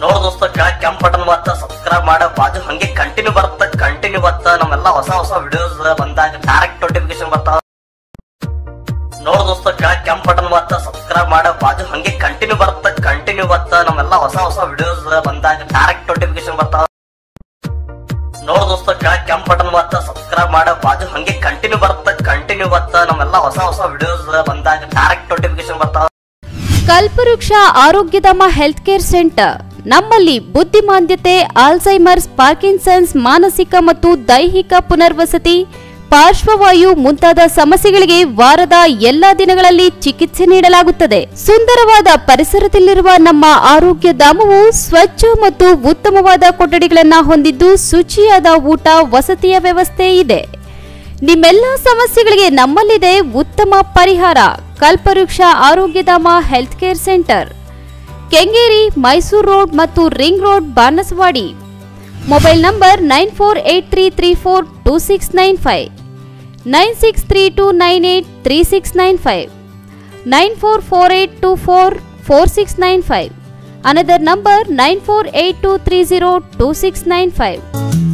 ನೋಡ್ ದೋಸ್ತ ಕೆಳಗ್ ಕೆಂಪ್ ಬಟನ್ ಬತ್ತ ಸಬ್ಸ್ಕ್ರೈಬ್ ಮಾಡ ಬಾಜು ಹಂಗೆ ಕಂಟಿನ್ಯೂ ಬರುತ್ತ ಕಂಟಿನ್ಯೂ ಬತ್ತ ನಮ್ಮೆಲ್ಲ ಹೊಸ ಹೊಸ ವಿಡಿಯೋಸ್ ಬಂದಾಗ ಡೈರೆಕ್ಟ್ ನೋಟಿಫಿಕೇಶನ್ ಬರ್ತಾವ ನೋಡ್ ದೋಸ್ತ ಕೆಳಗ್ ಕೆಂಪ್ ಬಟನ್ ಬತ್ತ ಸಬ್ಸ್ಕ್ರೈಬ್ ಮಾಡ ಬಾಜು ಹಂಗೆ ಕಂಟಿನ್ಯೂ ಬರುತ್ತ ಕಂಟಿನ್ಯೂ ಬತ್ತ ನಮ್ಮೆಲ್ಲ ಹೊಸ ಹೊಸ ವಿಡಿಯೋಸ್ ಬಂದಾಗ ಡೈರೆಕ್ಟ್ ನೋಟಿಫಿಕೇಶನ್ ಬರ್ತಾವ ನೋಡ್ ದೋಸ್ತ ಕೆಳಗ್ ಕೆಂಪ್ ಬಟನ್ ಬತ್ತ ಸಬ್ಸ್ಕ್ರೈಬ್ ಮಾಡ ಬಾಜು ಹಂಗೆ ಕಂಟಿನ್ಯೂ ಬರುತ್ತ ಕಂಟಿನ್ಯೂ ಬತ್ತ ನಮ್ಮೆಲ್ಲ ಹೊಸ ಹೊಸ ವಿಡಿಯೋಸ್ ಬಂದಾಗ ಡೈರೆಕ್ಟ್ ನೋಟಿಫಿಕೇಶನ್ ಬರ್ತಾವ ಕಲ್ಪವೃಕ್ಷ ಆರೋಗ್ಯಧಾಮ ಹೆಲ್ತ್ ಕೇರ್ ಸೆಂಟರ್ ನಮ್ಮಲ್ಲಿ ಬುದ್ಧಿಮಾಂದ್ಯತೆ ಆಲ್ಝೈಮರ್ಸ್ ಪಾರ್ಕಿನ್ಸನ್ಸ್ ಮಾನಸಿಕ ಮತ್ತು ದೈಹಿಕ ಪುನರ್ವಸತಿ ಪಾರ್ಶ್ವವಾಯು ಮುಂತಾದ ಸಮಸ್ಯೆಗಳಿಗೆ ವಾರದ ಎಲ್ಲಾ ದಿನಗಳಲ್ಲಿ ಚಿಕಿತ್ಸೆ ನೀಡಲಾಗುತ್ತದೆ ಸುಂದರವಾದ ಪರಿಸರದಲ್ಲಿರುವ ನಮ್ಮ ಆರೋಗ್ಯ ಧಾಮವು ಸ್ವಚ್ಛ ಮತ್ತು ಉತ್ತಮವಾದ ಕೊಠಡಿಗಳನ್ನ ಹೊಂದಿದ್ದು ಶುಚಿಯಾದ ಊಟ ವಸತಿಯ ವ್ಯವಸ್ಥೆ ಇದೆ ನಿಮ್ಮೆಲ್ಲ ಸಮಸ್ಯೆಗಳಿಗೆ ನಮ್ಮಲ್ಲಿದೆ ಉತ್ತಮ ಪರಿಹಾರ Kalpavriksha Arogyadhama health care centre Kengeri Mysuru road ಮತ್ತು ring road Banaswadi mobile number nine four eight three three four two six nine five nine six three two nine eight three six nine five nine four four eight two four four six nine five another number nine four eight two three zero two six nine five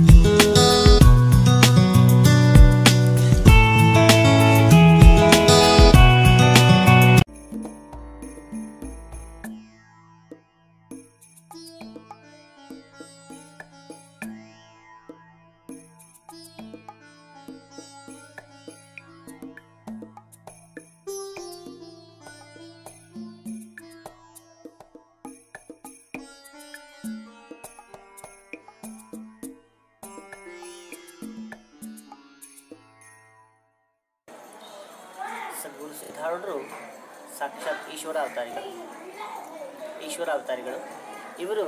Sadguru ಸಿದ್ಧಾರೂಢರು ಸಾಕ್ಷಾತ್ ಈಶ್ವರ ಅವತಾರಿಗಳು ಈಶ್ವರ ಅವತಾರಿಗಳು ಇವರು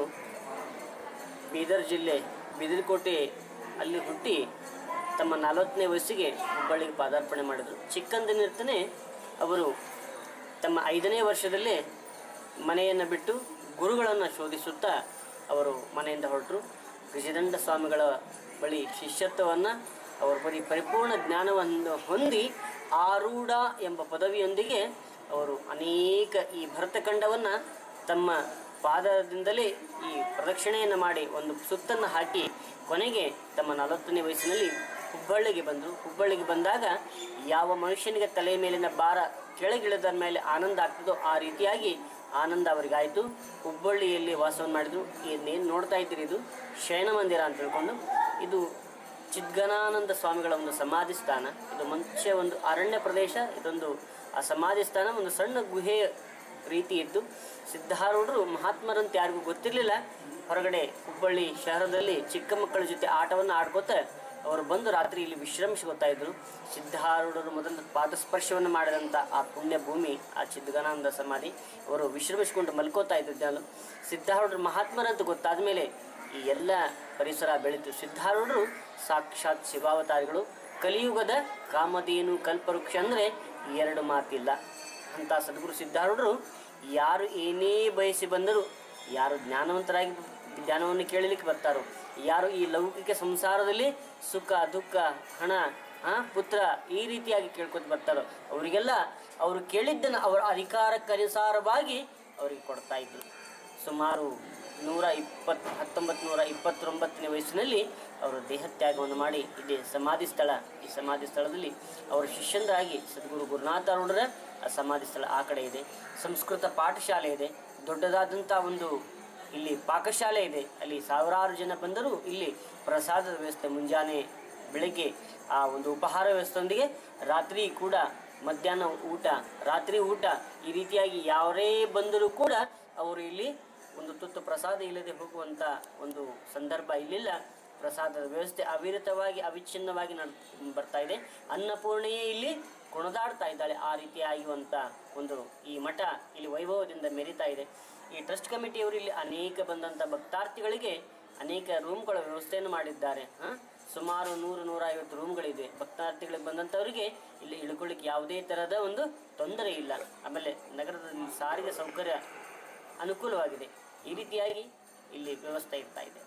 ಬೀದರ್ ಜಿಲ್ಲೆ ಬಿದಿರಕೋಟೆ ಅಲ್ಲಿ ಹುಟ್ಟಿ ತಮ್ಮ ನಲವತ್ತನೇ ವಯಸ್ಸಿಗೆ ಹುಬ್ಬಳ್ಳಿಗೆ ಪಾದಾರ್ಪಣೆ ಮಾಡಿದರು ಚಿಕ್ಕಂದಿನಿರ್ತನೇ ಅವರು ತಮ್ಮ ಐದನೇ ವರ್ಷದಲ್ಲೇ ಮನೆಯನ್ನು ಬಿಟ್ಟು ಗುರುಗಳನ್ನು ಶೋಧಿಸುತ್ತಾ ಅವರು ಮನೆಯಿಂದ ಹೊರಟರು ಗಜದಂಡ ಸ್ವಾಮಿಗಳ ಬಳಿ ಶಿಷ್ಯತ್ವವನ್ನು ಅವರ ಬಳಿ ಪರಿಪೂರ್ಣ ಜ್ಞಾನವನ್ನು ಹೊಂದಿ ಆರೂಢ ಎಂಬ ಪದವಿಯೊಂದಿಗೆ ಅವರು ಅನೇಕ ಈ ಭರತಖಂಡವನ್ನು ತಮ್ಮ ಪಾದದಿಂದಲೇ ಈ ಪ್ರದಕ್ಷಿಣೆಯನ್ನು ಮಾಡಿ ಒಂದು ಸುತ್ತನ್ನು ಹಾಕಿ ಕೊನೆಗೆ ತಮ್ಮ ನಲವತ್ತನೇ ವಯಸ್ಸಿನಲ್ಲಿ ಹುಬ್ಬಳ್ಳಿಗೆ ಬಂದರು ಹುಬ್ಬಳ್ಳಿಗೆ ಬಂದಾಗ ಯಾವ ಮನುಷ್ಯನಿಗೆ ತಲೆಯ ಮೇಲಿನ ಭಾರ ಕೆಳಗಿಳಿದ ಮೇಲೆ ಆನಂದ ಆಗ್ತದೋ ಆ ರೀತಿಯಾಗಿ ಆನಂದ ಅವರಿಗಾಯಿತು ಹುಬ್ಬಳ್ಳಿಯಲ್ಲಿ ವಾಸವನ್ನು ಮಾಡಿದರು ಇನ್ನೇನು ನೋಡ್ತಾ ಇದ್ದೀರಿ ಇದು ಶಯನ ಮಂದಿರ ಅಂತ ತಿಳ್ಕೊಂಡು ಇದು ಚಿದ್ಗನಾನಂದ ಸ್ವಾಮಿಗಳ ಒಂದು ಸಮಾಧಿ ಸ್ಥಾನ ಇದು ಮುಂಚೆ ಒಂದು ಅರಣ್ಯ ಪ್ರದೇಶ ಇದೊಂದು ಆ ಸಮಾಧಿ ಸ್ಥಾನ ಒಂದು ಸಣ್ಣ ಗುಹೆ ರೀತಿ ಇದ್ದು ಸಿದ್ಧಾರೂಢರು ಮಹಾತ್ಮರಂತ ಯಾರಿಗೂ ಗೊತ್ತಿರಲಿಲ್ಲ ಹೊರಗಡೆ ಹುಬ್ಬಳ್ಳಿ ಶಹರದಲ್ಲಿ ಚಿಕ್ಕ ಮಕ್ಕಳ ಜೊತೆ ಆಟವನ್ನು ಆಡ್ಕೋತ ಅವರು ಬಂದು ರಾತ್ರಿ ಇಲ್ಲಿ ವಿಶ್ರಮಿಸ್ಕೊತಾ ಇದ್ರು ಸಿದ್ಧಾರೂಢರು ಮೊದಲು ಪಾದಸ್ಪರ್ಶವನ್ನು ಮಾಡಿದಂಥ ಆ ಪುಣ್ಯ ಭೂಮಿ ಆ ಚಿದ್ಗನಾನಂದ ಸಮಾಧಿ ಅವರು ವಿಶ್ರಮಿಸಿಕೊಂಡು ಮಲ್ಕೋತಾ ಇದ್ದಿದ್ದಲು ಸಿದ್ಧಾರೂಢರು ಮಹಾತ್ಮರಂತ ಗೊತ್ತಾದ ಮೇಲೆ ಈ ಎಲ್ಲ ಪರಿಸರ ಬೆಳೀತು ಸಿದ್ಧಾರೂಢರು ಸಾಕ್ಷಾತ್ ಶಿವಾವತಾರಿಗಳು ಕಲಿಯುಗದ ಕಾಮಧೇನು ಕಲ್ಪವೃಕ್ಷ ಅಂದರೆ ಎರಡು ಮಾತಿಲ್ಲ ಅಂತ ಸದ್ಗುರು ಸಿದ್ಧಾರೂಢರು ಯಾರು ಏನೇ ಬಯಸಿ ಬಂದರೂ ಯಾರು ಜ್ಞಾನವಂತರಾಗಿ ಜ್ಞಾನವನ್ನು ಕೇಳಲಿಕ್ಕೆ ಬರ್ತಾರೋ ಯಾರು ಈ ಲೌಕಿಕ ಸಂಸಾರದಲ್ಲಿ ಸುಖ ದುಃಖ ಹಣ ಆ, ಪುತ್ರ ಈ ರೀತಿಯಾಗಿ ಕೇಳ್ಕೊತ ಬರ್ತಾರೋ ಅವರಿಗೆಲ್ಲ ಅವರು ಕೇಳಿದ್ದನ್ನು ಅವರ ಅಧಿಕಾರಕ್ಕನುಸಾರವಾಗಿ ಅವರಿಗೆ ಕೊಡ್ತಾ ಇದ್ರು ಸುಮಾರು ನೂರ ಇಪ್ಪತ್ತು ಹತ್ತೊಂಬತ್ತು ನೂರ ಇಪ್ಪತ್ತೊಂಬತ್ತನೇ ವಯಸ್ಸಿನಲ್ಲಿ ಅವರು ದೇಹತ್ಯಾಗವನ್ನು ಮಾಡಿ ಇಲ್ಲಿ ಸಮಾಧಿ ಸ್ಥಳ ಈ ಸಮಾಧಿ ಸ್ಥಳದಲ್ಲಿ ಅವರ ಶಿಷ್ಯಂದರಾಗಿ ಸದ್ಗುರು ಗುರುನಾಥರೂಢರ ಆ ಸಮಾಧಿ ಸ್ಥಳ ಆ ಕಡೆ ಇದೆ ಸಂಸ್ಕೃತ ಪಾಠಶಾಲೆ ಇದೆ ದೊಡ್ಡದಾದಂಥ ಒಂದು ಇಲ್ಲಿ ಪಾಕಶಾಲೆ ಇದೆ ಅಲ್ಲಿ ಸಾವಿರಾರು ಜನ ಬಂದರೂ ಇಲ್ಲಿ ಪ್ರಸಾದದ ವ್ಯವಸ್ಥೆ ಮುಂಜಾನೆ ಬೆಳಗ್ಗೆ ಆ ಒಂದು ಉಪಹಾರ ವ್ಯವಸ್ಥೆಯೊಂದಿಗೆ ರಾತ್ರಿ ಕೂಡ ಮಧ್ಯಾಹ್ನ ಊಟ ರಾತ್ರಿ ಊಟ ಈ ರೀತಿಯಾಗಿ ಯಾರೇ ಬಂದರೂ ಕೂಡ ಅವರು ಇಲ್ಲಿ ಒಂದು ತುತ್ತು ಪ್ರಸಾದ ಇಲ್ಲದೆ ಹೋಗುವಂಥ ಒಂದು ಸಂದರ್ಭ ಇಲ್ಲಿಲ್ಲ ಪ್ರಸಾದದ ವ್ಯವಸ್ಥೆ ಅವಿರತವಾಗಿ ಅವಿಚ್ಛಿನ್ನವಾಗಿ ನಡ್ ಬರ್ತಾ ಇದೆ ಅನ್ನಪೂರ್ಣೆಯೇ ಇಲ್ಲಿ ಕುಣಿದಾಡ್ತಾ ಇದ್ದಾಳೆ ಆ ರೀತಿಯಾಗಿರುವಂಥ ಒಂದು ಈ ಮಠ ಇಲ್ಲಿ ವೈಭವದಿಂದ ಮೆರಿತಾ ಇದೆ ಈ ಟ್ರಸ್ಟ್ ಕಮಿಟಿಯವರು ಇಲ್ಲಿ ಅನೇಕ ಬಂದಂಥ ಭಕ್ತಾರ್ಥಿಗಳಿಗೆ ಅನೇಕ ರೂಮ್ಗಳ ವ್ಯವಸ್ಥೆಯನ್ನು ಮಾಡಿದ್ದಾರೆ ಹಾಂ ಸುಮಾರು ನೂರು ನೂರ ಐವತ್ತು ರೂಮ್ಗಳಿದೆ ಭಕ್ತಾರ್ಥಿಗಳಿಗೆ ಬಂದಂಥವರಿಗೆ ಇಲ್ಲಿ ಇಳ್ಕೊಳ್ಳಿಕ್ಕೆ ಯಾವುದೇ ಥರದ ಒಂದು ತೊಂದರೆ ಇಲ್ಲ ಆಮೇಲೆ ನಗರದಲ್ಲಿ ಸಾರಿಗೆ ಸೌಕರ್ಯ ಅನುಕೂಲವಾಗಿದೆ ಈ ರೀತಿಯಾಗಿ ಇಲ್ಲಿ ವ್ಯವಸ್ಥೆ ಇರ್ತಾ ಇದೆ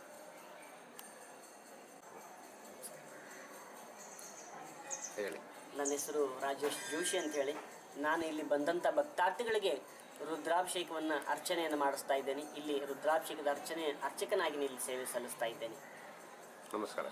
ಹೇಳಿ ನನ್ನ ಹೆಸರು ರಾಜೇಶ್ ಜೋಶಿ ಅಂತ ಹೇಳಿ ನಾನು ಇಲ್ಲಿ ಬಂದಂಥ ಭಕ್ತಾರ್ಥಿಗಳಿಗೆ ರುದ್ರಾಭಿಷೇಕವನ್ನು ಅರ್ಚನೆಯನ್ನು ಮಾಡಿಸ್ತಾ ಇದ್ದೇನೆ ಇಲ್ಲಿ ರುದ್ರಾಭಿಷೇಕದ ಅರ್ಚನೆ ಅರ್ಚಕನಾಗಿ ಇಲ್ಲಿ ಸೇವೆ ಸಲ್ಲಿಸ್ತಾ ಇದ್ದೇನೆ ನಮಸ್ಕಾರ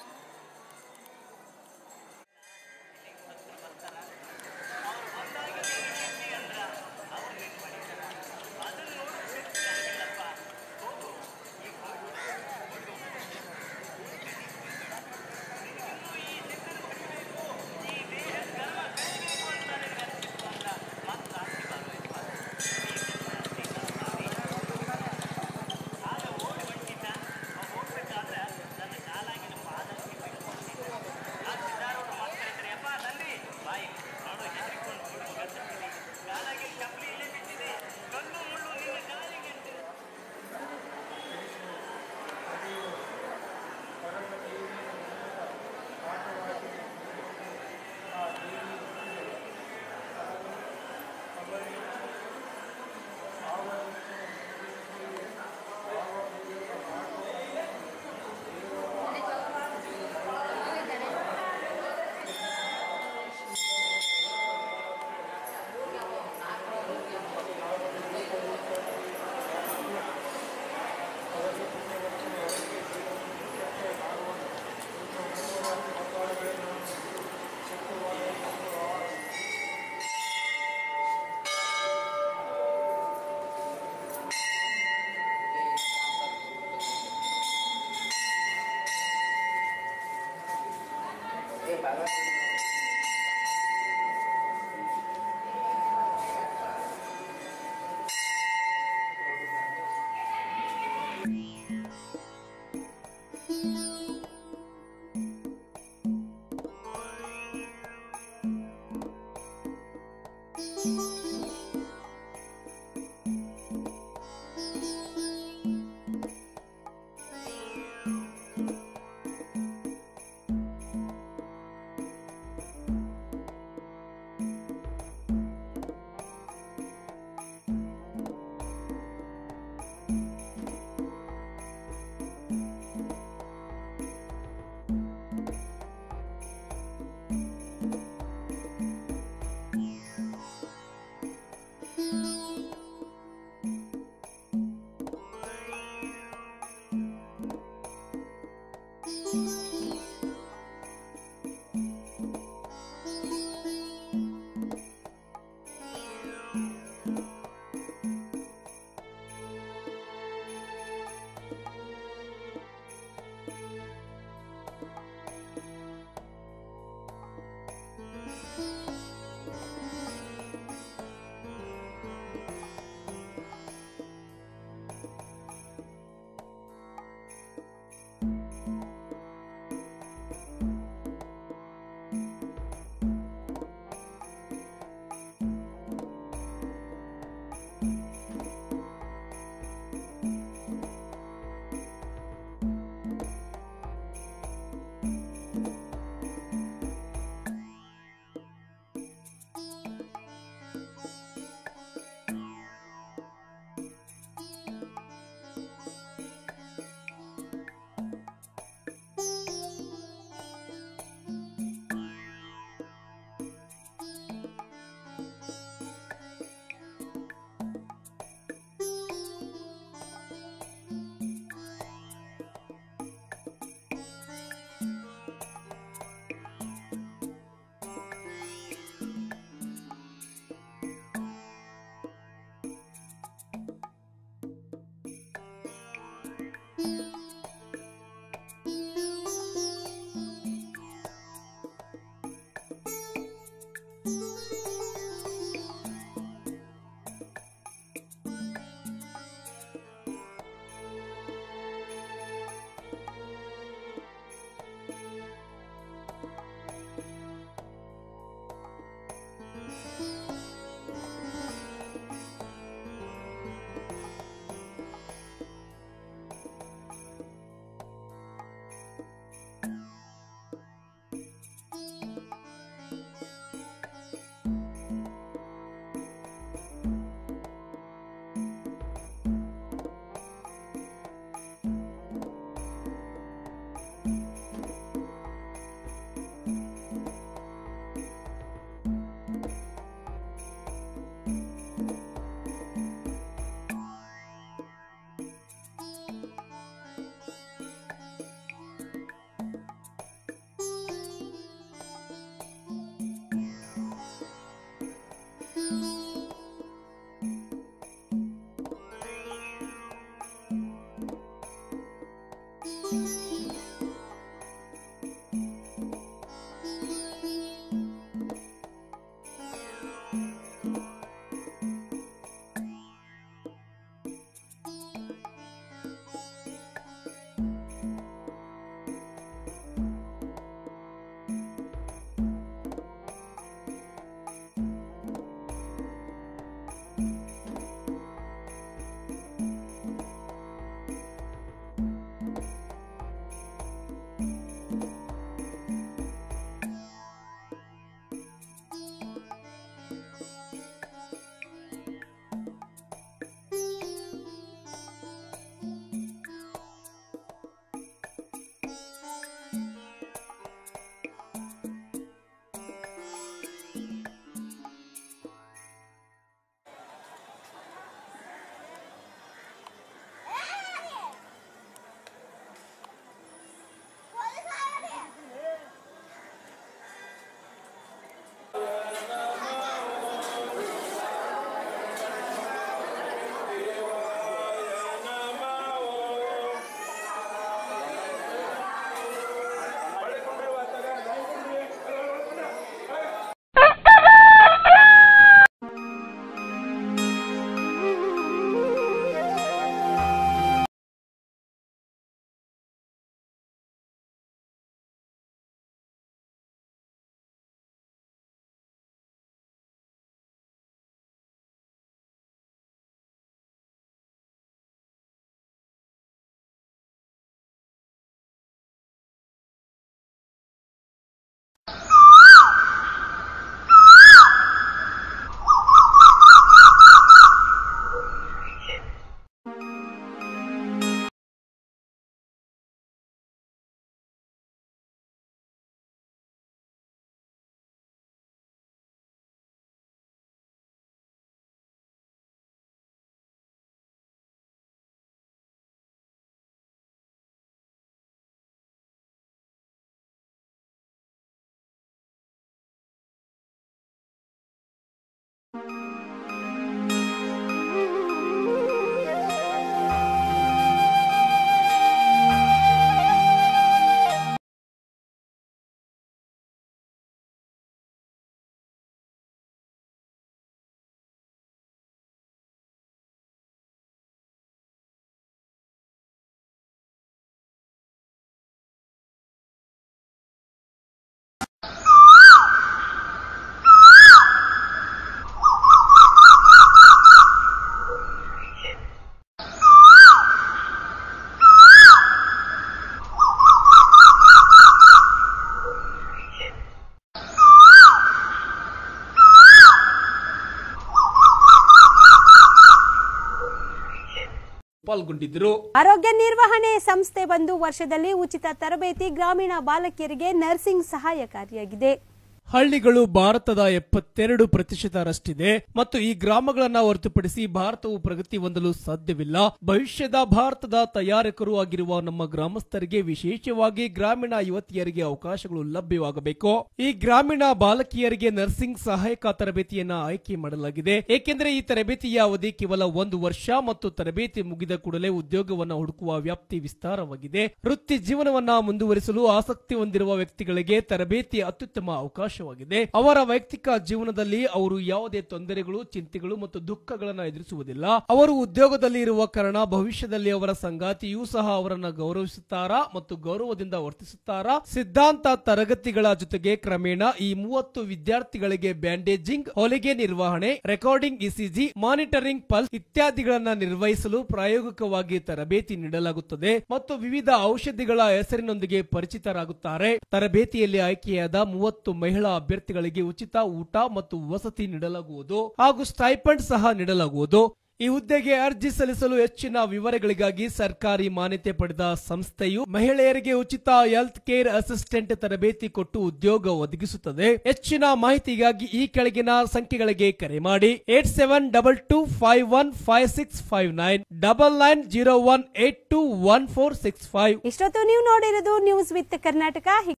ಪಾಲ್ಗೊಂಡಿದ್ದರು ಆರೋಗ್ಯ ನಿರ್ವಹಣೆ ಸಂಸ್ಥೆ ಬಂದು ವರ್ಷದಲ್ಲಿ ಉಚಿತ ತರಬೇತಿ ಗ್ರಾಮೀಣ ಬಾಲಕಿಯರಿಗೆ ನರ್ಸಿಂಗ್ ಸಹಾಯಕಾರಿಯಾಗಿದೆ ಹಳ್ಳಿಗಳು ಭಾರತದ ಎಪ್ಪತ್ತೆರಡು ಪ್ರತಿಶತರಷ್ಟಿದೆ ಮತ್ತು ಈ ಗ್ರಾಮಗಳನ್ನ ಹೊರತುಪಡಿಸಿ ಭಾರತವು ಪ್ರಗತಿ ಹೊಂದಲು ಸಾಧ್ಯವಿಲ್ಲ ಭವಿಷ್ಯದ ಭಾರತದ ತಯಾರಕರು ಆಗಿರುವ ನಮ್ಮ ಗ್ರಾಮಸ್ಥರಿಗೆ ವಿಶೇಷವಾಗಿ ಗ್ರಾಮೀಣ ಯುವತಿಯರಿಗೆ ಅವಕಾಶಗಳು ಲಭ್ಯವಾಗಬೇಕು ಈ ಗ್ರಾಮೀಣ ಬಾಲಕಿಯರಿಗೆ ನರ್ಸಿಂಗ್ ಸಹಾಯಕ ತರಬೇತಿಯನ್ನ ಆಯ್ಕೆ ಮಾಡಲಾಗಿದೆ ಏಕೆಂದರೆ ಈ ತರಬೇತಿಯ ಅವಧಿ ಕೇವಲ ಒಂದು ವರ್ಷ ಮತ್ತು ತರಬೇತಿ ಮುಗಿದ ಕೂಡಲೇ ಉದ್ಯೋಗವನ್ನ ಹುಡುಕುವ ವ್ಯಾಪ್ತಿ ವಿಸ್ತಾರವಾಗಿದೆ ವೃತ್ತಿ ಜೀವನವನ್ನ ಮುಂದುವರಿಸಲು ಆಸಕ್ತಿ ಹೊಂದಿರುವ ವ್ಯಕ್ತಿಗಳಿಗೆ ತರಬೇತಿ ಅತ್ಯುತ್ತಮ ಅವಕಾಶವಾಗಿದೆ ಅವರ ವೈಯಕ್ತಿಕ ಜೀವನದಲ್ಲಿ ಅವರು ಯಾವುದೇ ತೊಂದರೆಗಳು ಚಿಂತೆಗಳು ಮತ್ತು ದುಃಖಗಳನ್ನು ಎದುರಿಸುವುದಿಲ್ಲ ಅವರು ಉದ್ಯೋಗದಲ್ಲಿ ಇರುವ ಕಾರಣ ಭವಿಷ್ಯದಲ್ಲಿ ಅವರ ಸಂಗಾತಿಯೂ ಸಹ ಅವರನ್ನ ಗೌರವಿಸುತ್ತಾರಾ ಮತ್ತು ಗೌರವದಿಂದ ವರ್ತಿಸುತ್ತಾರಾ ಸಿದ್ಧಾಂತ ತರಗತಿಗಳ ಜೊತೆಗೆ ಕ್ರಮೇಣ ಈ ಮೂವತ್ತು ವಿದ್ಯಾರ್ಥಿಗಳಿಗೆ ಬ್ಯಾಂಡೇಜಿಂಗ್ ಹೊಲಿಗೆ ನಿರ್ವಹಣೆ ರೆಕಾರ್ಡಿಂಗ್ ಇಸಿಜಿ ಮಾನಿಟರಿಂಗ್ ಪಲ್ಸ್ ಇತ್ಯಾದಿಗಳನ್ನ ನಿರ್ವಹಿಸಲು ಪ್ರಾಯೋಗಿಕವಾಗಿ ತರಬೇತಿ ನೀಡಲಾಗುತ್ತದೆ ಮತ್ತು ವಿವಿಧ ಔಷಧಿಗಳ ಹೆಸರಿನೊಂದಿಗೆ ಪರಿಚಿತರಾಗುತ್ತಾರೆ ತರಬೇತಿಯಲ್ಲಿ ಆಯ್ಕೆಯಾದ ಮೂವತ್ತು ಮಹಿಳಾ ಅಭ್ಯರ್ಥಿಗಳಿಗೆ ಉಚಿತ ಊಟ ಮತ್ತು ವಸತಿ ನೀಡಲಾಗುವುದು ಹಾಗೂ ಸ್ಟೈಪಂಡ್ ಸಹ ನೀಡಲಾಗುವುದು ಈ ಹುದ್ದೆಗೆ ಅರ್ಜಿ ಸಲ್ಲಿಸಲು ಹೆಚ್ಚಿನ ವಿವರಗಳಿಗಾಗಿ ಸರ್ಕಾರಿ ಮಾನ್ಯತೆ ಪಡೆದ ಸಂಸ್ಥೆಯು ಮಹಿಳೆಯರಿಗೆ ಉಚಿತ ಹೆಲ್ತ್ ಕೇರ್ ಅಸಿಸ್ಟೆಂಟ್ ತರಬೇತಿ ಕೊಟ್ಟು ಉದ್ಯೋಗ ಒದಗಿಸುತ್ತದೆ ಹೆಚ್ಚಿನ ಮಾಹಿತಿಗಾಗಿ ಈ ಕೆಳಗಿನ ಸಂಖ್ಯೆಗಳಿಗೆ ಕರೆ ಮಾಡಿ eight seven double two five one five six five nine double nine zero one eight two one four six five ಇಷ್ಟೊತ್ತು ನೀವು ನೋಡಿರೋದು ನ್ಯೂಸ್ ವಿತ್ ಕರ್ನಾಟಕ ಹಿ-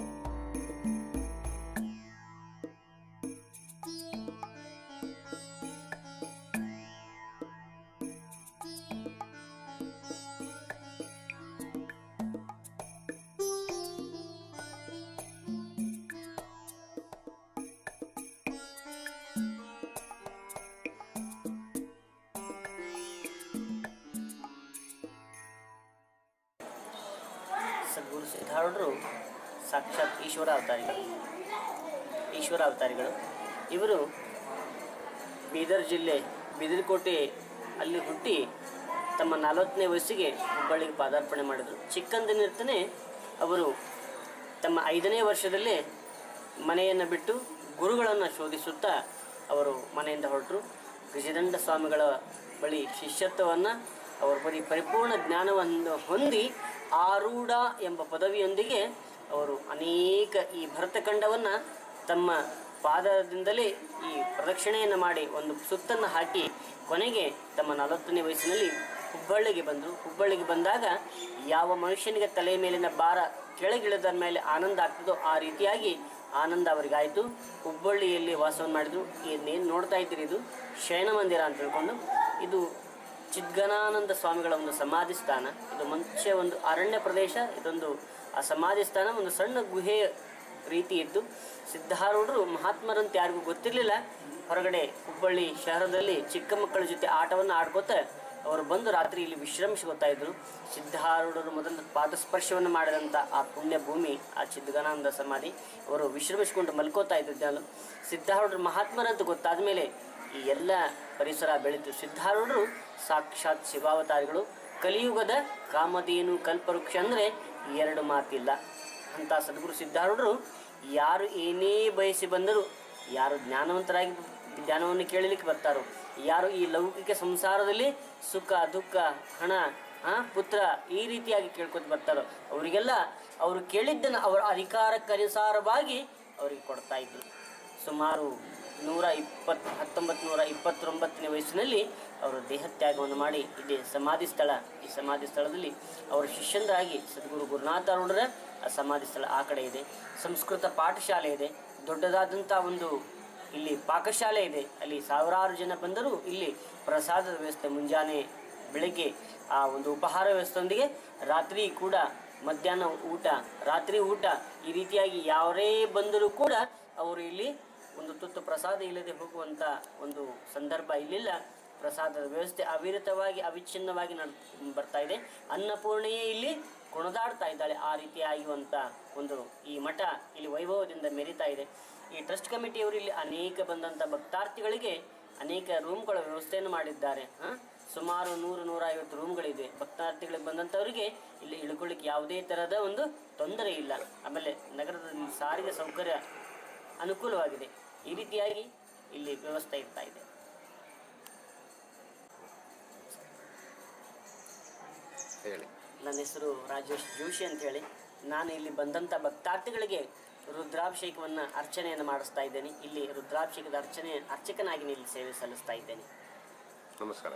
ಸದ್ಗುರು ಸಿದ್ಧಾರೂಢರು ಸಾಕ್ಷಾತ್ ಈಶ್ವರ ಅವತಾರಿಗಳು ಈಶ್ವರ ಅವತಾರಿಗಳು ಇವರು ಬೀದರ್ ಜಿಲ್ಲೆ ಬಿದಿರಕೋಟೆ ಅಲ್ಲಿ ಹುಟ್ಟಿ ತಮ್ಮ ನಲವತ್ತನೇ ವಯಸ್ಸಿಗೆ ಹುಬ್ಬಳ್ಳಿಗೆ ಪಾದಾರ್ಪಣೆ ಮಾಡಿದರು ಚಿಕ್ಕಂದಿನಿರ್ತನೇ ಅವರು ತಮ್ಮ ಐದನೇ ವರ್ಷದಲ್ಲೇ ಮನೆಯನ್ನು ಬಿಟ್ಟು ಗುರುಗಳನ್ನು ಶೋಧಿಸುತ್ತಾ ಅವರು ಮನೆಯಿಂದ ಹೊರಟರು ಗಜದಂಡ ಸ್ವಾಮಿಗಳ ಬಳಿ ಶಿಷ್ಯತ್ವವನ್ನು ಅವರು ಬರೀ ಪರಿಪೂರ್ಣ ಜ್ಞಾನವನ್ನು ಹೊಂದಿ ಆರೂಢ ಎಂಬ ಪದವಿಯೊಂದಿಗೆ ಅವರು ಅನೇಕ ಈ ಭರತಖಂಡವನ್ನು ತಮ್ಮ ಪಾದದಿಂದಲೇ ಈ ಪ್ರದಕ್ಷಿಣೆಯನ್ನು ಮಾಡಿ ಒಂದು ಸುತ್ತನ್ನು ಹಾಕಿ ಕೊನೆಗೆ ತಮ್ಮ ನಲವತ್ತನೇ ವಯಸ್ಸಿನಲ್ಲಿ ಹುಬ್ಬಳ್ಳಿಗೆ ಬಂದರು ಹುಬ್ಬಳ್ಳಿಗೆ ಬಂದಾಗ ಯಾವ ಮನುಷ್ಯನಿಗೆ ತಲೆ ಮೇಲಿನ ಭಾರ ಕೆಳಗಿಳಿದ ಮೇಲೆ ಆನಂದ ಆಗ್ತದೋ ಆ ರೀತಿಯಾಗಿ ಆನಂದ ಅವರಿಗಾಯಿತು ಹುಬ್ಬಳ್ಳಿಯಲ್ಲಿ ವಾಸವನ್ನು ಮಾಡಿದರು ಇನ್ನೇನು ನೋಡ್ತಾ ಇದ್ದೀರಿ ಇದು ಶಯನ ಮಂದಿರ ಅಂತ ತಿಳ್ಕೊಂಡು ಇದು ಚಿದ್ಗನಾನಂದ ಸ್ವಾಮಿಗಳ ಒಂದು ಸಮಾಧಿ ಸ್ಥಾನ ಇದು ಮುಂಚೆ ಒಂದು ಅರಣ್ಯ ಪ್ರದೇಶ ಇದೊಂದು ಆ ಸಮಾಧಿ ಸ್ಥಾನ ಒಂದು ಸಣ್ಣ ಗುಹೆ ರೀತಿ ಇದ್ದು ಸಿದ್ಧಾರೂಢರು ಮಹಾತ್ಮರಂತ ಯಾರಿಗೂ ಗೊತ್ತಿರಲಿಲ್ಲ ಹೊರಗಡೆ ಹುಬ್ಬಳ್ಳಿ ಶಹರದಲ್ಲಿ ಚಿಕ್ಕ ಮಕ್ಕಳ ಜೊತೆ ಆಟವನ್ನು ಆಡ್ಕೋತ ಅವರು ಬಂದು ರಾತ್ರಿ ಇಲ್ಲಿ ವಿಶ್ರಮಿಸ್ಕೊತಾ ಇದ್ರು ಸಿದ್ಧಾರೂಢರು ಮೊದಲು ಪಾದಸ್ಪರ್ಶವನ್ನು ಮಾಡಿದಂಥ ಆ ಪುಣ್ಯ ಭೂಮಿ ಆ ಚಿದ್ಗನಾನಂದ ಸಮಾಧಿ ಅವರು ವಿಶ್ರಮಿಸಿಕೊಂಡು ಮಲ್ಕೋತಾ ಇದ್ರು ಜನ ಸಿದ್ಧಾರೂಢರು ಮಹಾತ್ಮರಂತ ಗೊತ್ತಾದ ಮೇಲೆ ಈ ಎಲ್ಲ ಪರಿಸರ ಬೆಳೀತು ಸಿದ್ಧಾರೂಢರು ಸಾಕ್ಷಾತ್ ಶಿವಾವತಾರಿಗಳು ಕಲಿಯುಗದ ಕಾಮಧೇನು ಕಲ್ಪವೃಕ್ಷ ಅಂದರೆ ಎರಡು ಮಾತಿಲ್ಲ ಅಂತ ಸದ್ಗುರು ಸಿದ್ಧಾರೂಢರು ಯಾರು ಏನೇ ಬಯಸಿ ಬಂದರೂ ಯಾರು ಜ್ಞಾನವಂತರಾಗಿ ಜ್ಞಾನವನ್ನು ಕೇಳಲಿಕ್ಕೆ ಬರ್ತಾರೋ ಯಾರು ಈ ಲೌಕಿಕ ಸಂಸಾರದಲ್ಲಿ ಸುಖ ದುಃಖ ಹಣ ಆ, ಪುತ್ರ ಈ ರೀತಿಯಾಗಿ ಕೇಳ್ಕೊತ ಬರ್ತಾರೋ ಅವರಿಗೆಲ್ಲ ಅವರು ಕೇಳಿದ್ದನ್ನು ಅವರ ಅಧಿಕಾರಕ್ಕನುಸಾರವಾಗಿ ಅವರಿಗೆ ಕೊಡ್ತಾ ಇದ್ರು ಸುಮಾರು ನೂರ ಇಪ್ಪತ್ತು ಹತ್ತೊಂಬತ್ತು ನೂರ ಇಪ್ಪತ್ತೊಂಬತ್ತನೇ ವಯಸ್ಸಿನಲ್ಲಿ ಅವರು ದೇಹತ್ಯಾಗವನ್ನು ಮಾಡಿ ಇಲ್ಲಿ ಸಮಾಧಿ ಸ್ಥಳ ಈ ಸಮಾಧಿ ಸ್ಥಳದಲ್ಲಿ ಅವರ ಶಿಷ್ಯಂದರಾಗಿ ಸದ್ಗುರು ಗುರುನಾಥರವರ ಆ ಸಮಾಧಿ ಸ್ಥಳ ಆ ಕಡೆ ಇದೆ ಸಂಸ್ಕೃತ ಪಾಠಶಾಲೆ ಇದೆ ದೊಡ್ಡದಾದಂಥ ಒಂದು ಇಲ್ಲಿ ಪಾಕಶಾಲೆ ಇದೆ ಅಲ್ಲಿ ಸಾವಿರಾರು ಜನ ಬಂದರೂ ಇಲ್ಲಿ ಪ್ರಸಾದದ ವ್ಯವಸ್ಥೆ ಮುಂಜಾನೆ ಬೆಳಗ್ಗೆ ಆ ಒಂದು ಉಪಹಾರ ವ್ಯವಸ್ಥೆಯೊಂದಿಗೆ ರಾತ್ರಿ ಕೂಡ ಮಧ್ಯಾಹ್ನ ಊಟ ರಾತ್ರಿ ಊಟ ಈ ರೀತಿಯಾಗಿ ಯಾರೇ ಬಂದರೂ ಕೂಡ ಅವರು ಇಲ್ಲಿ ಒಂದು ತುತ್ತು ಪ್ರಸಾದ ಇಲ್ಲದೆ ಹೋಗುವಂಥ ಒಂದು ಸಂದರ್ಭ ಇಲ್ಲಿಲ್ಲ ಪ್ರಸಾದದ ವ್ಯವಸ್ಥೆ ಅವಿರತವಾಗಿ ಅವಿಚ್ಛಿನ್ನವಾಗಿ ನಡ್ ಬರ್ತಾ ಇದೆ ಅನ್ನಪೂರ್ಣೆಯೇ ಇಲ್ಲಿ ಕುಣಿದಾಡ್ತಾ ಇದ್ದಾಳೆ ಆ ರೀತಿಯಾಗಿರುವಂಥ ಒಂದು ಈ ಮಠ ಇಲ್ಲಿ ವೈಭವದಿಂದ ಮೆರಿತಾ ಇದೆ ಈ ಟ್ರಸ್ಟ್ ಕಮಿಟಿಯವರು ಇಲ್ಲಿ ಅನೇಕ ಬಂದಂಥ ಭಕ್ತಾರ್ಥಿಗಳಿಗೆ ಅನೇಕ ರೂಮ್ಗಳ ವ್ಯವಸ್ಥೆಯನ್ನು ಮಾಡಿದ್ದಾರೆ ಆ? ಸುಮಾರು ನೂರು ನೂರ ಐವತ್ತು ರೂಮ್ಗಳಿದೆ ಭಕ್ತಾರ್ಥಿಗಳಿಗೆ ಬಂದಂಥವರಿಗೆ ಇಲ್ಲಿ ಇಳ್ಕೊಳ್ಳಿಕ್ಕೆ ಯಾವುದೇ ಥರದ ಒಂದು ತೊಂದರೆ ಇಲ್ಲ ಆಮೇಲೆ ನಗರದಲ್ಲಿ ಸಾರಿಗೆ ಸೌಕರ್ಯ ಅನುಕೂಲವಾಗಿದೆ ಈ ರೀತಿಯಾಗಿ ಇಲ್ಲಿ ವ್ಯವಸ್ಥೆ ಇರ್ತಾ ಇದೆ ಹೇಳಿ ನನ್ನ ಹೆಸರು ರಾಜೇಶ್ ಜೋಶಿ ಅಂತೇಳಿ ನಾನು ಇಲ್ಲಿ ಬಂದಂಥ ಭಕ್ತಾರ್ಥಿಗಳಿಗೆ ರುದ್ರಾಭಿಷೇಕವನ್ನು ಅರ್ಚನೆಯನ್ನು ಮಾಡಿಸ್ತಾ ಇದ್ದೇನೆ ಇಲ್ಲಿ ರುದ್ರಾಭಿಷೇಕದ ಅರ್ಚನೆ ಅರ್ಚಕನಾಗಿ ಇಲ್ಲಿ ಸೇವೆ ಸಲ್ಲಿಸ್ತಾ ಇದ್ದೇನೆ ನಮಸ್ಕಾರ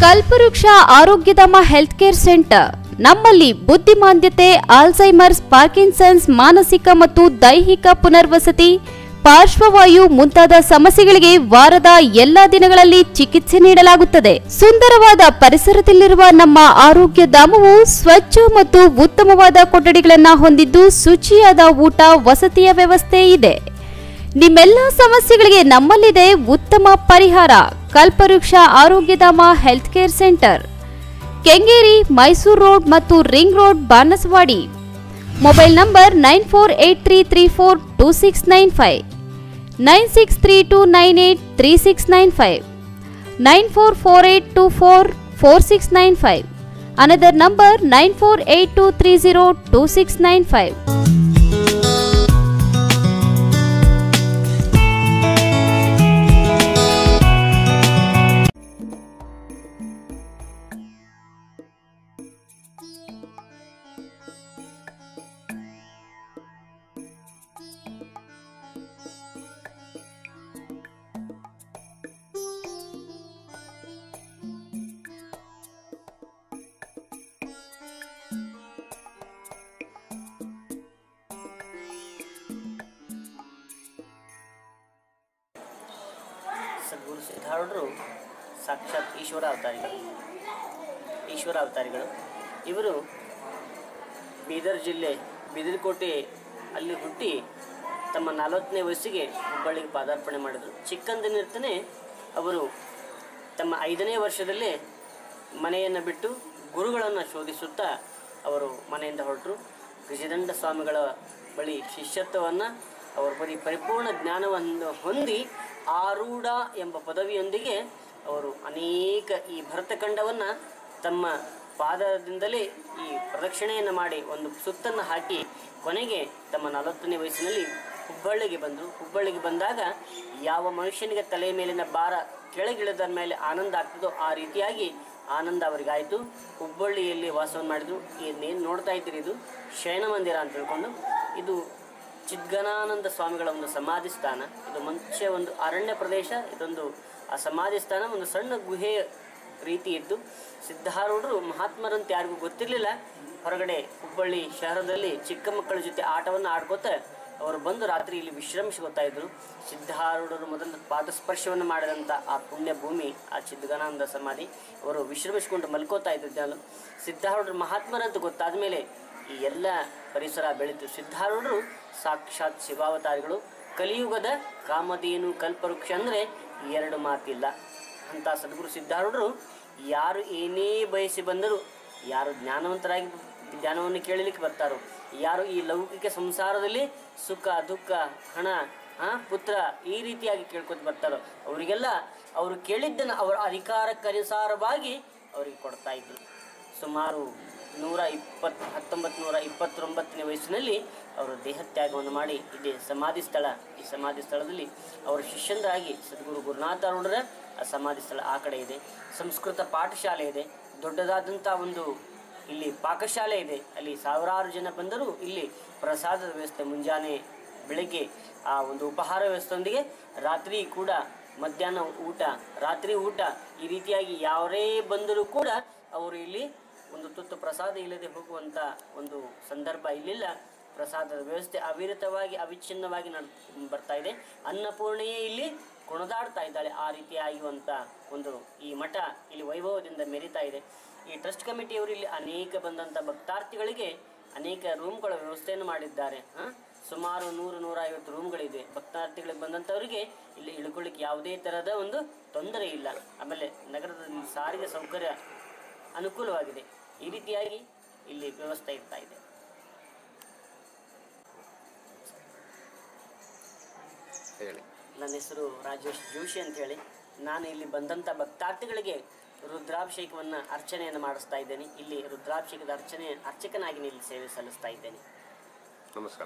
ಕಲ್ಪವೃಕ್ಷ ಆರೋಗ್ಯಧಾಮ ಹೆಲ್ತ್ ಕೇರ್ ಸೆಂಟರ್ ನಮ್ಮಲ್ಲಿ ಬುದ್ಧಿಮಾಂದ್ಯತೆ ಆಲ್ಝೈಮರ್ಸ್ ಪಾರ್ಕಿನ್ಸನ್ಸ್ ಮಾನಸಿಕ ಮತ್ತು ದೈಹಿಕ ಪುನರ್ವಸತಿ ಪಾರ್ಶ್ವವಾಯು ಮುಂತಾದ ಸಮಸ್ಯೆಗಳಿಗೆ ವಾರದ ಎಲ್ಲಾ ದಿನಗಳಲ್ಲಿ ಚಿಕಿತ್ಸೆ ನೀಡಲಾಗುತ್ತದೆ ಸುಂದರವಾದ ಪರಿಸರದಲ್ಲಿರುವ ನಮ್ಮ ಆರೋಗ್ಯ ಧಾಮವು ಸ್ವಚ್ಛ ಮತ್ತು ಉತ್ತಮವಾದ ಕೊಠಡಿಗಳನ್ನು ಹೊಂದಿದ್ದು ಶುಚಿಯಾದ ಊಟ ವಸತಿಯ ವ್ಯವಸ್ಥೆ ಇದೆ ನಿಮ್ಮೆಲ್ಲ ಸಮಸ್ಯೆಗಳಿಗೆ ನಮ್ಮಲ್ಲಿದೆ ಉತ್ತಮ ಪರಿಹಾರ Kalpavriksha Arogyadhama health care centre Kengeri Mysuru road ಮತ್ತು ring road Banaswadi mobile number nine four eight three three four two six nine five nine six three two nine eight three six nine five nine four four eight two four four six nine five another number nine four eight two three zero two six nine five Sadguru ಸಿದ್ಧಾರೂಢರು ಸಾಕ್ಷಾತ್ ಈಶ್ವರ ಅವತಾರಿಗಳು ಈಶ್ವರ ಅವತಾರಿಗಳು ಇವರು ಬೀದರ್ ಜಿಲ್ಲೆ ಬಿದಿರಕೋಟೆ ಅಲ್ಲಿ ಹುಟ್ಟಿ ತಮ್ಮ ನಲವತ್ತನೇ ವಯಸ್ಸಿಗೆ ಹುಬ್ಬಳ್ಳಿಗೆ ಪಾದಾರ್ಪಣೆ ಮಾಡಿದರು ಚಿಕ್ಕಂದಿನಿರ್ತನೇ ಅವರು ತಮ್ಮ ಐದನೇ ವರ್ಷದಲ್ಲೇ ಮನೆಯನ್ನು ಬಿಟ್ಟು ಗುರುಗಳನ್ನು ಶೋಧಿಸುತ್ತಾ ಅವರು ಮನೆಯಿಂದ ಹೊರಟರು ಗಜದಂಡ ಸ್ವಾಮಿಗಳ ಬಳಿ ಶಿಷ್ಯತ್ವವನ್ನು ಅವರು ಬರೀ ಪರಿಪೂರ್ಣ ಜ್ಞಾನವನ್ನು ಹೊಂದಿ ಆರೂಢ ಎಂಬ ಪದವಿಯೊಂದಿಗೆ ಅವರು ಅನೇಕ ಈ ಭರತಖಂಡವನ್ನು ತಮ್ಮ ಪಾದದಿಂದಲೇ ಈ ಪ್ರದಕ್ಷಿಣೆಯನ್ನು ಮಾಡಿ ಒಂದು ಸುತ್ತನ್ನು ಹಾಕಿ ಕೊನೆಗೆ ತಮ್ಮ ನಲವತ್ತನೇ ವಯಸ್ಸಿನಲ್ಲಿ ಹುಬ್ಬಳ್ಳಿಗೆ ಬಂದರು ಹುಬ್ಬಳ್ಳಿಗೆ ಬಂದಾಗ ಯಾವ ಮನುಷ್ಯನಿಗೆ ತಲೆ ಮೇಲಿನ ಭಾರ ಕೆಳಗಿಳಿದ ಮೇಲೆ ಆನಂದ ಆಗ್ತದೋ ಆ ರೀತಿಯಾಗಿ ಆನಂದ ಅವರಿಗಾಯಿತು ಹುಬ್ಬಳ್ಳಿಯಲ್ಲಿ ವಾಸವನ್ನು ಮಾಡಿದರು ಇನ್ನೇನು ನೋಡ್ತಾ ಇದ್ದೀರಿ ಇದು ಶಯನ ಮಂದಿರ ಅಂತ ತಿಳ್ಕೊಂಡು ಇದು ಚಿದ್ಗನಾನಂದ ಸ್ವಾಮಿಗಳ ಒಂದು ಸಮಾಧಿ ಸ್ಥಾನ ಇದು ಮುಂಚೆ ಒಂದು ಅರಣ್ಯ ಪ್ರದೇಶ ಇದೊಂದು ಆ ಸಮಾಧಿ ಸ್ಥಾನ ಒಂದು ಸಣ್ಣ ಗುಹೆ ರೀತಿ ಇದ್ದು ಸಿದ್ಧಾರೂಢರು ಮಹಾತ್ಮರಂತ ಯಾರಿಗೂ ಗೊತ್ತಿರಲಿಲ್ಲ ಹೊರಗಡೆ ಹುಬ್ಬಳ್ಳಿ ಶಹರದಲ್ಲಿ ಚಿಕ್ಕ ಮಕ್ಕಳ ಜೊತೆ ಆಟವನ್ನು ಆಡ್ಕೋತ ಅವರು ಬಂದು ರಾತ್ರಿ ಇಲ್ಲಿ ವಿಶ್ರಮಿಸ್ಕೊತಾ ಇದ್ರು ಸಿದ್ಧಾರೂಢರು ಮೊದಲು ಪಾದಸ್ಪರ್ಶವನ್ನು ಮಾಡಿದಂಥ ಆ ಪುಣ್ಯ ಭೂಮಿ ಆ ಚಿದ್ಗನಾನಂದ ಸಮಾಧಿ ಅವರು ವಿಶ್ರಮಿಸಿಕೊಂಡು ಮಲ್ಕೋತಾ ಇದ್ರು ಜನ ಸಿದ್ಧಾರೂಢರು ಮಹಾತ್ಮರಂತ ಗೊತ್ತಾದ ಮೇಲೆ ಈ ಎಲ್ಲ ಪರಿಸರ ಬೆಳೀತು ಸಿದ್ಧಾರೂಢರು ಸಾಕ್ಷಾತ್ ಶಿವಾವತಾರಿಗಳು ಕಲಿಯುಗದ ಕಾಮಧೇನು ಕಲ್ಪವೃಕ್ಷ ಅಂದರೆ ಎರಡು ಮಾತಿಲ್ಲ ಅಂತ ಸದ್ಗುರು ಸಿದ್ಧಾರೂಢರು ಯಾರು ಏನೇ ಬಯಸಿ ಬಂದರೂ ಯಾರು ಜ್ಞಾನವಂತರಾಗಿ ಜ್ಞಾನವನ್ನು ಕೇಳಲಿಕ್ಕೆ ಬರ್ತಾರೋ ಯಾರು ಈ ಲೌಕಿಕ ಸಂಸಾರದಲ್ಲಿ ಸುಖ ದುಃಖ ಹಣ ಆ, ಪುತ್ರ ಈ ರೀತಿಯಾಗಿ ಕೇಳ್ಕೊತ ಬರ್ತಾರೋ ಅವರಿಗೆಲ್ಲ ಅವರು ಕೇಳಿದ್ದನ್ನು ಅವರ ಅಧಿಕಾರಕ್ಕನುಸಾರವಾಗಿ ಅವರಿಗೆ ಕೊಡ್ತಾ ಇದ್ರು ಸುಮಾರು ನೂರ ಇಪ್ಪತ್ತು ಹತ್ತೊಂಬತ್ತು ನೂರ ಇಪ್ಪತ್ತೊಂಬತ್ತನೇ ವಯಸ್ಸಿನಲ್ಲಿ ಅವರು ದೇಹತ್ಯಾಗವನ್ನು ಮಾಡಿ ಇಲ್ಲಿ ಸಮಾಧಿ ಸ್ಥಳ ಈ ಸಮಾಧಿ ಸ್ಥಳದಲ್ಲಿ ಅವರ ಶಿಷ್ಯಂದರಾಗಿ ಸದ್ಗುರು ಗುರುನಾಥರವರ ಆ ಸಮಾಧಿ ಸ್ಥಳ ಆ ಕಡೆ ಇದೆ ಸಂಸ್ಕೃತ ಪಾಠಶಾಲೆ ಇದೆ ದೊಡ್ಡದಾದಂಥ ಒಂದು ಇಲ್ಲಿ ಪಾಕಶಾಲೆ ಇದೆ ಅಲ್ಲಿ ಸಾವಿರಾರು ಜನ ಬಂದರೂ ಇಲ್ಲಿ ಪ್ರಸಾದದ ವ್ಯವಸ್ಥೆ ಮುಂಜಾನೆ ಬೆಳಗ್ಗೆ ಆ ಒಂದು ಉಪಹಾರ ವ್ಯವಸ್ಥೆಯೊಂದಿಗೆ ರಾತ್ರಿ ಕೂಡ ಮಧ್ಯಾಹ್ನ ಊಟ ರಾತ್ರಿ ಊಟ ಈ ರೀತಿಯಾಗಿ ಯಾರೇ ಬಂದರೂ ಕೂಡ ಅವರು ಇಲ್ಲಿ ಒಂದು ತುತ್ತು ಪ್ರಸಾದ ಇಲ್ಲದೆ ಹೋಗುವಂಥ ಒಂದು ಸಂದರ್ಭ ಇಲ್ಲಿಲ್ಲ ಪ್ರಸಾದದ ವ್ಯವಸ್ಥೆ ಅವಿರತವಾಗಿ ಅವಿಚ್ಛಿನ್ನವಾಗಿ ನಡ್ ಬರ್ತಾ ಇದೆ ಅನ್ನಪೂರ್ಣೆಯೇ ಇಲ್ಲಿ ಕುಣಿದಾಡ್ತಾ ಇದ್ದಾಳೆ ಆ ರೀತಿಯಾಗಿರುವಂಥ ಒಂದು ಈ ಮಠ ಇಲ್ಲಿ ವೈಭವದಿಂದ ಮೆರಿತಾ ಇದೆ ಈ ಟ್ರಸ್ಟ್ ಕಮಿಟಿಯವರು ಇಲ್ಲಿ ಅನೇಕ ಬಂದಂಥ ಭಕ್ತಾರ್ಥಿಗಳಿಗೆ ಅನೇಕ ರೂಮ್ಗಳ ವ್ಯವಸ್ಥೆಯನ್ನು ಮಾಡಿದ್ದಾರೆ ಆ? ಸುಮಾರು ನೂರು ನೂರ ಐವತ್ತು ರೂಮ್ಗಳಿದೆ ಭಕ್ತಾರ್ಥಿಗಳಿಗೆ ಬಂದಂಥವರಿಗೆ ಇಲ್ಲಿ ಇಳ್ಕೊಳ್ಳಿಕ್ಕೆ ಯಾವುದೇ ಥರದ ಒಂದು ತೊಂದರೆ ಇಲ್ಲ ಆಮೇಲೆ ನಗರದಲ್ಲಿ ಸಾರಿಗೆ ಸೌಕರ್ಯ ಅನುಕೂಲವಾಗಿದೆ ಈ ರೀತಿಯಾಗಿ ಇಲ್ಲಿ ವ್ಯವಸ್ಥೆ ಇರ್ತಾ ಇದೆ ಹೇಳಿ ನನ್ನ ಹೆಸರು ರಾಜೇಶ್ ಜೋಶಿ ಅಂತ ಹೇಳಿ ನಾನು ಇಲ್ಲಿ ಬಂದಂಥ ಭಕ್ತಾರ್ಥಿಗಳಿಗೆ ರುದ್ರಾಭಿಷೇಕವನ್ನು ಅರ್ಚನೆಯನ್ನು ಮಾಡಿಸ್ತಾ ಇದ್ದೇನೆ ಇಲ್ಲಿ ರುದ್ರಾಭಿಷೇಕದ ಅರ್ಚನೆ ಅರ್ಚಕನಾಗಿ ಇಲ್ಲಿ ಸೇವೆ ಸಲ್ಲಿಸ್ತಾ ಇದ್ದೇನೆ ನಮಸ್ಕಾರ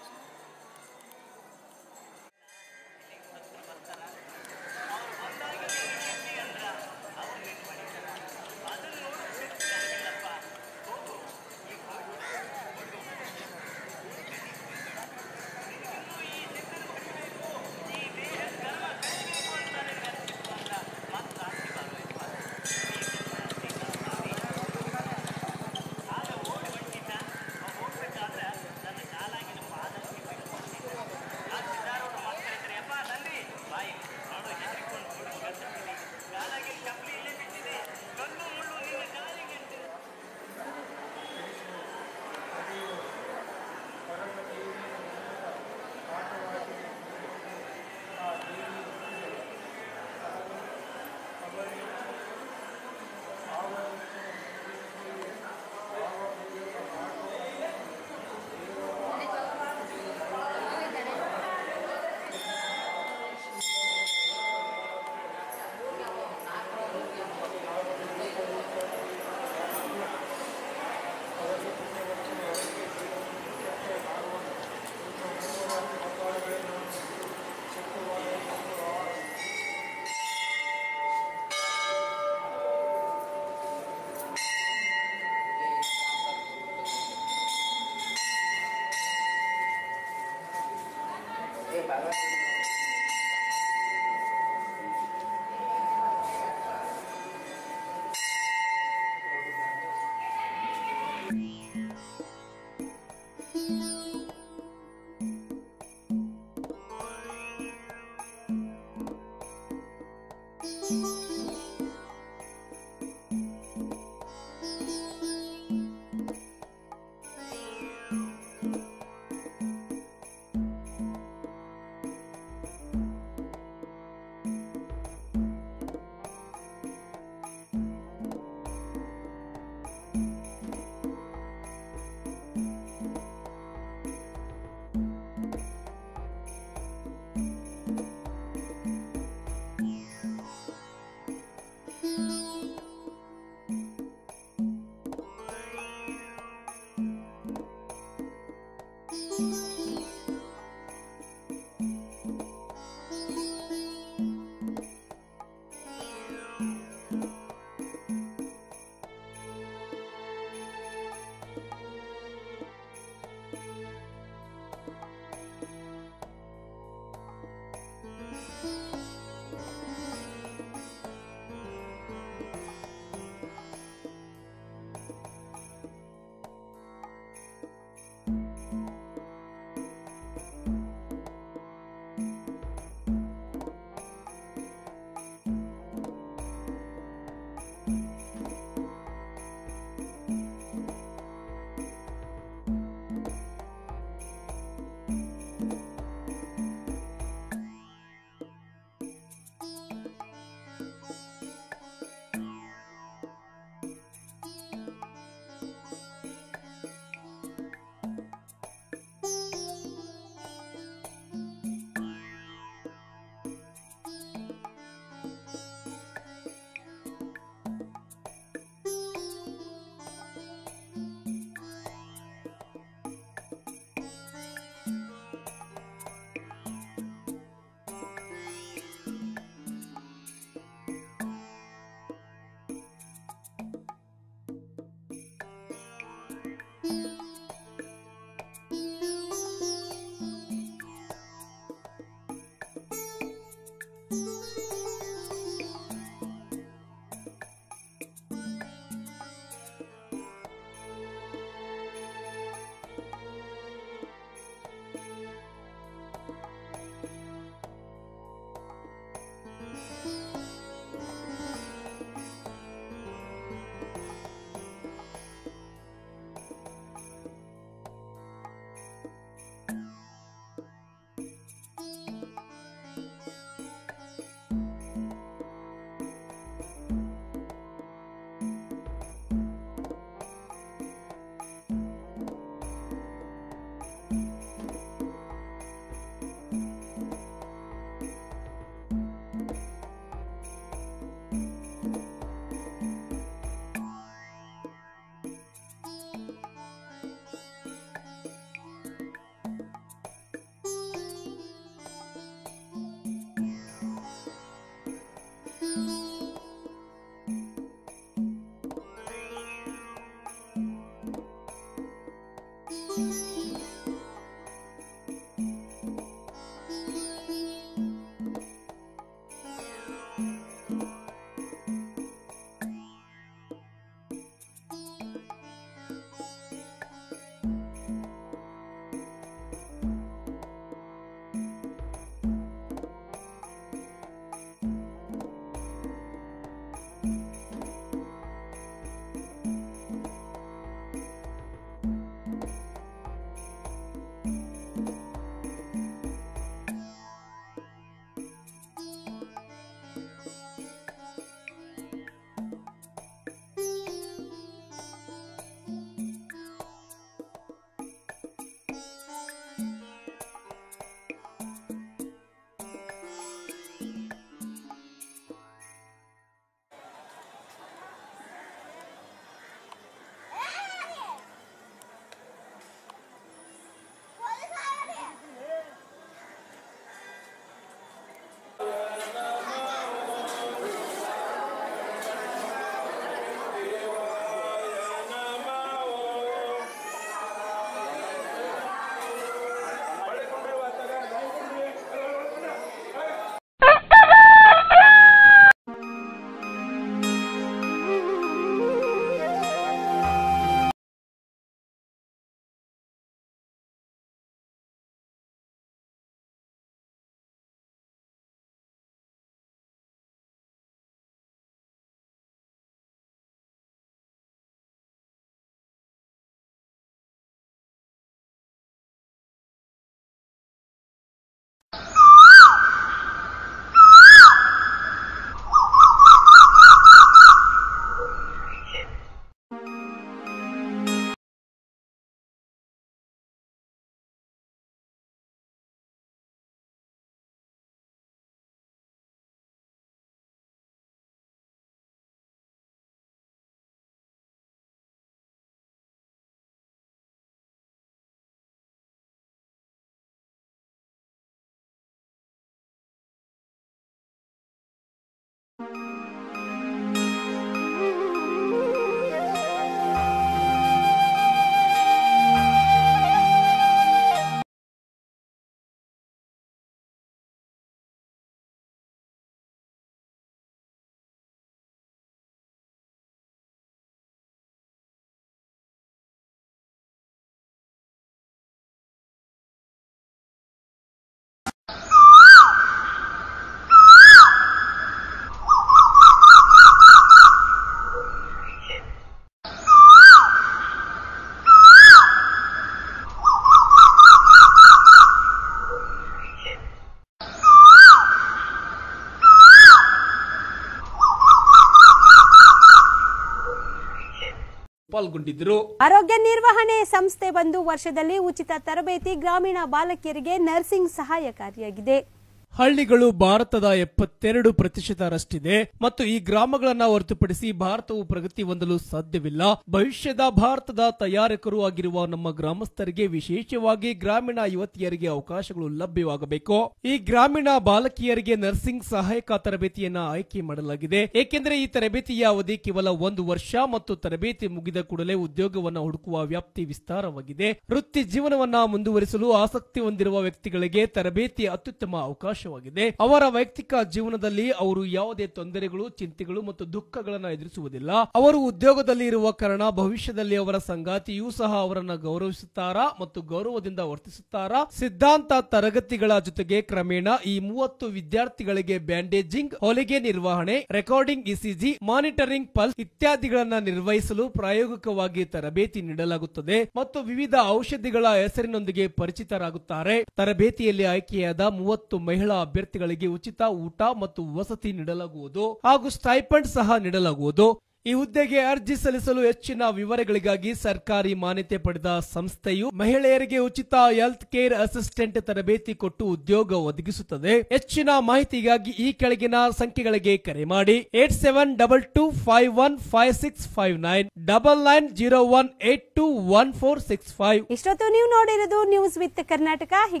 ಪಾಲ್ಗೊಂಡಿದ್ದರು ಆರೋಗ್ಯ ನಿರ್ವಹಣೆ ಸಂಸ್ಥೆ ಬಂದು ವರ್ಷದಲ್ಲಿ ಉಚಿತ ತರಬೇತಿ ಗ್ರಾಮೀಣ ಬಾಲಕಿಯರಿಗೆ ನರ್ಸಿಂಗ್ ಸಹಾಯಕಾರಿಯಾಗಿದೆ ಹಳ್ಳಿಗಳು ಭಾರತದ ಎಪ್ಪತ್ತೆರಡು ಪ್ರತಿಶತರಷ್ಟಿದೆ ಮತ್ತು ಈ ಗ್ರಾಮಗಳನ್ನ ಹೊರತುಪಡಿಸಿ ಭಾರತವು ಪ್ರಗತಿ ಹೊಂದಲು ಸಾಧ್ಯವಿಲ್ಲ ಭವಿಷ್ಯದ ಭಾರತದ ತಯಾರಕರು ಆಗಿರುವ ನಮ್ಮ ಗ್ರಾಮಸ್ಥರಿಗೆ ವಿಶೇಷವಾಗಿ ಗ್ರಾಮೀಣ ಯುವತಿಯರಿಗೆ ಅವಕಾಶಗಳು ಲಭ್ಯವಾಗಬೇಕು ಈ ಗ್ರಾಮೀಣ ಬಾಲಕಿಯರಿಗೆ ನರ್ಸಿಂಗ್ ಸಹಾಯಕ ತರಬೇತಿಯನ್ನ ಆಯ್ಕೆ ಮಾಡಲಾಗಿದೆ ಏಕೆಂದರೆ ಈ ತರಬೇತಿಯ ಅವಧಿ ಕೇವಲ ಒಂದು ವರ್ಷ ಮತ್ತು ತರಬೇತಿ ಮುಗಿದ ಕೂಡಲೇ ಉದ್ಯೋಗವನ್ನ ಹುಡುಕುವ ವ್ಯಾಪ್ತಿ ವಿಸ್ತಾರವಾಗಿದೆ ವೃತ್ತಿ ಜೀವನವನ್ನ ಮುಂದುವರಿಸಲು ಆಸಕ್ತಿ ಹೊಂದಿರುವ ವ್ಯಕ್ತಿಗಳಿಗೆ ತರಬೇತಿ ಅತ್ಯುತ್ತಮ ಅವಕಾಶವಾಗಿದೆ ಅವರ ವೈಯಕ್ತಿಕ ಜೀವನದಲ್ಲಿ ಅವರು ಯಾವುದೇ ತೊಂದರೆಗಳು ಚಿಂತೆಗಳು ಮತ್ತು ದುಃಖಗಳನ್ನ ಎದುರಿಸುವುದಿಲ್ಲ ಅವರು ಉದ್ಯೋಗದಲ್ಲಿ ಇರುವ ಕಾರಣ ಭವಿಷ್ಯದಲ್ಲಿ ಅವರ ಸಂಗಾತಿಯೂ ಸಹ ಅವರನ್ನ ಗೌರವಿಸುತ್ತಾರಾ ಮತ್ತು ಗೌರವದಿಂದ ವರ್ತಿಸುತ್ತಾರಾ ಸಿದ್ಧಾಂತ ತರಗತಿಗಳ ಜೊತೆಗೆ ಕ್ರಮೇಣ ಈ ಮೂವತ್ತು ವಿದ್ಯಾರ್ಥಿಗಳಿಗೆ ಬ್ಯಾಂಡೇಜಿಂಗ್ ಹೊಲಿಗೆ ನಿರ್ವಹಣೆ ರೆಕಾರ್ಡಿಂಗ್ ಇಸಿಜಿ ಮಾನಿಟರಿಂಗ್ ಪಲ್ಸ್ ಇತ್ಯಾದಿಗಳನ್ನ ನಿರ್ವಹಿಸಲು ಪ್ರಾಯೋಗಿಕವಾಗಿ ತರಬೇತಿ ನೀಡಲಾಗುತ್ತದೆ ಮತ್ತು ವಿವಿಧ ಔಷಧಿಗಳ ಹೆಸರಿನೊಂದಿಗೆ ಪರಿಚಿತರಾಗುತ್ತಾರೆ ತರಬೇತಿಯಲ್ಲಿ ಆಯ್ಕೆಯಾದ ಮೂವತ್ತು ಮಹಿಳಾ ಅಭ್ಯರ್ಥಿಗಳಿಗೆ ಉಚಿತ ಊಟ ಮತ್ತು ವಸತಿ ನೀಡಲಾಗುವುದು ಹಾಗೂ ಸ್ಟೈಪಂಡ್ ಸಹ ನೀಡಲಾಗುವುದು ಈ ಹುದ್ದೆಗೆ ಅರ್ಜಿ ಸಲ್ಲಿಸಲು ಹೆಚ್ಚಿನ ವಿವರಗಳಿಗಾಗಿ ಸರ್ಕಾರಿ ಮಾನ್ಯತೆ ಪಡೆದ ಸಂಸ್ಥೆಯು ಮಹಿಳೆಯರಿಗೆ ಉಚಿತ ಹೆಲ್ತ್ ಕೇರ್ ಅಸಿಸ್ಟೆಂಟ್ ತರಬೇತಿ ಕೊಟ್ಟು ಉದ್ಯೋಗ ಒದಗಿಸುತ್ತದೆ ಹೆಚ್ಚಿನ ಮಾಹಿತಿಗಾಗಿ ಈ ಕೆಳಗಿನ ಸಂಖ್ಯೆಗಳಿಗೆ ಕರೆ ಮಾಡಿ eight seven double two five one five six five nine double nine zero one eight two one four six five ಇಷ್ಟೊತ್ತು ನೀವು ನೋಡಿರೋದು ನ್ಯೂಸ್ ವಿತ್ ಕರ್ನಾಟಕ